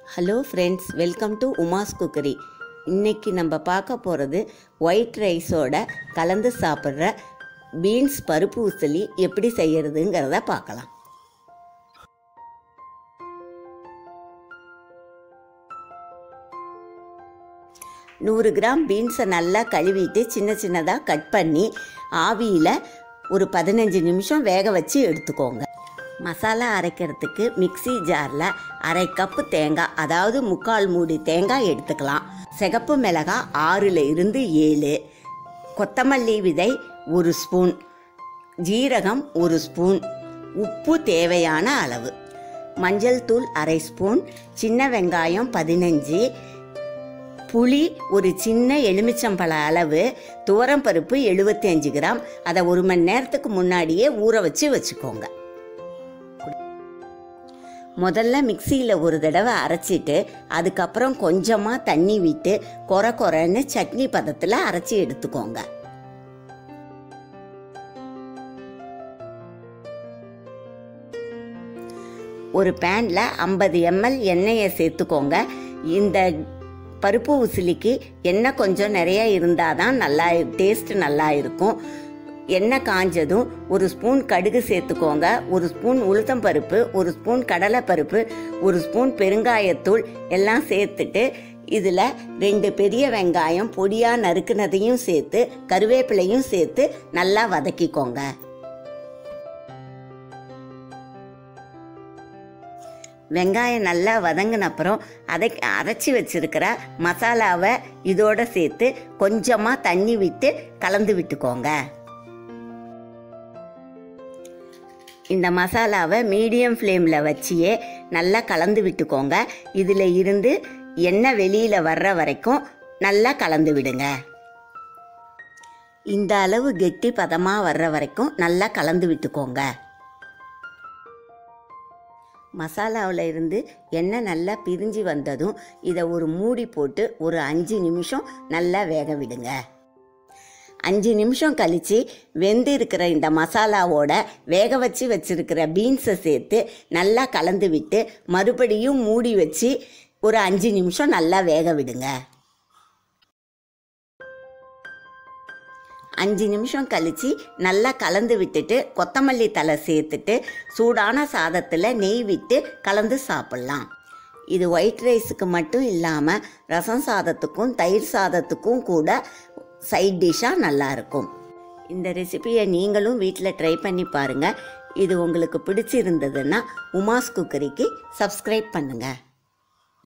hello friends welcome to Uma's cookery இன்னைக்கு நம்ம பார்க்க போகிறது ஒயிட் ரைஸோட கலந்து சாப்பிட்ற பீன்ஸ் பருப்பு உசலி எப்படி செய்யறதுங்கிறத பார்க்கலாம் நூறு கிராம் பீன்ஸை நல்லா கழுவிட்டு சின்ன சின்னதாக கட் பண்ணி ஆவியில் ஒரு பதினஞ்சு நிமிஷம் வேக வச்சு எடுத்துக்கோங்க மசாலா அரைக்கிறதுக்கு மிக்ஸி ஜாரில் அரை கப்பு தேங்காய் அதாவது முக்கால் மூடி தேங்காய் எடுத்துக்கலாம் சிகப்பு மிளகாய் ஆறில் இருந்து ஏழு கொத்தமல்லி விதை ஒரு ஸ்பூன் ஜீரகம் ஒரு ஸ்பூன் உப்பு தேவையான அளவு மஞ்சள் தூள் அரை ஸ்பூன் சின்ன வெங்காயம் பதினஞ்சு புளி ஒரு சின்ன எலுமிச்சம்பழ அளவு துவரம்பருப்பு எழுபத்தி அஞ்சு கிராம் அதை ஒரு மணி நேரத்துக்கு முன்னாடியே ஊற வச்சு வச்சுக்கோங்க முதல்ல மிக்சியில் ஒரு தடவை அரைச்சிட்டு அதுக்கப்புறம் கொஞ்சமாக தண்ணி விட்டு கொர கொரன்னு சட்னி பதத்தில் அரைச்சி எடுத்துக்கோங்க ஒரு பேனில் ஐம்பது எம்எல் எண்ணெயை சேர்த்துக்கோங்க இந்த பருப்பு உசிலிக்கு எண்ணெய் கொஞ்சம் நிறைய இருந்தால் தான் நல்லா டேஸ்ட் நல்லா இருக்கும் எண்ணெய் காஞ்சதும் ஒரு ஸ்பூன் கடுகு சேர்த்துக்கோங்க ஒரு ஸ்பூன் உளுத்தம் பருப்பு ஒரு ஸ்பூன் கடலைப்பருப்பு ஒரு ஸ்பூன் பெருங்காயத்தூள் எல்லாம் சேர்த்துட்டு இதில் ரெண்டு பெரிய வெங்காயம் பொடியாக நறுக்குனதையும் சேர்த்து கருவேப்பிலையும் சேர்த்து நல்லா வதக்கிக்கோங்க வெங்காயம் நல்லா வதங்கின அப்புறம் அதை அரைச்சி வச்சிருக்கிற மசாலாவை இதோட சேர்த்து கொஞ்சமாக தண்ணி விட்டு கலந்து விட்டுக்கோங்க இந்த மசாலாவை மீடியம் ஃப்ளேமில் வச்சியே நல்லா கலந்து விட்டுக்கோங்க இதில் இருந்து எண்ணெய் வெளியில் வர்ற வரைக்கும் நல்லா கலந்து விடுங்க இந்த அளவு கெட்டி பதமாக வர்ற வரைக்கும் நல்லா கலந்து விட்டுக்கோங்க மசாலாவில் இருந்து எண்ணெய் நல்லா பிரிஞ்சு வந்ததும் இதை ஒரு மூடி போட்டு ஒரு அஞ்சு நிமிஷம் நல்லா வேக விடுங்க அஞ்சு நிமிஷம் கழித்து வெந்து இருக்கிற இந்த மசாலாவோட வேக வச்சு வச்சுருக்கிற பீன்ஸை சேர்த்து நல்லா கலந்து விட்டு மறுபடியும் மூடி வச்சு ஒரு அஞ்சு நிமிஷம் நல்லா வேக விடுங்க அஞ்சு நிமிஷம் கழித்து நல்லா கலந்து விட்டுட்டு கொத்தமல்லி தலை சேர்த்துட்டு சூடான சாதத்தில் நெய் விட்டு கலந்து சாப்பிட்லாம் இது ஒயிட் ரைஸுக்கு மட்டும் இல்லாமல் ரசம் சாதத்துக்கும் தயிர் சாதத்துக்கும் கூட சைட் டிஷ்ஷாக நல்லாயிருக்கும் இந்த ரெசிபியை நீங்களும் வீட்டில் ட்ரை பண்ணி பாருங்கள் இது உங்களுக்கு பிடிச்சிருந்ததுன்னா உமாஸ் குக்கரிக்கு சப்ஸ்கிரைப் பண்ணுங்கள்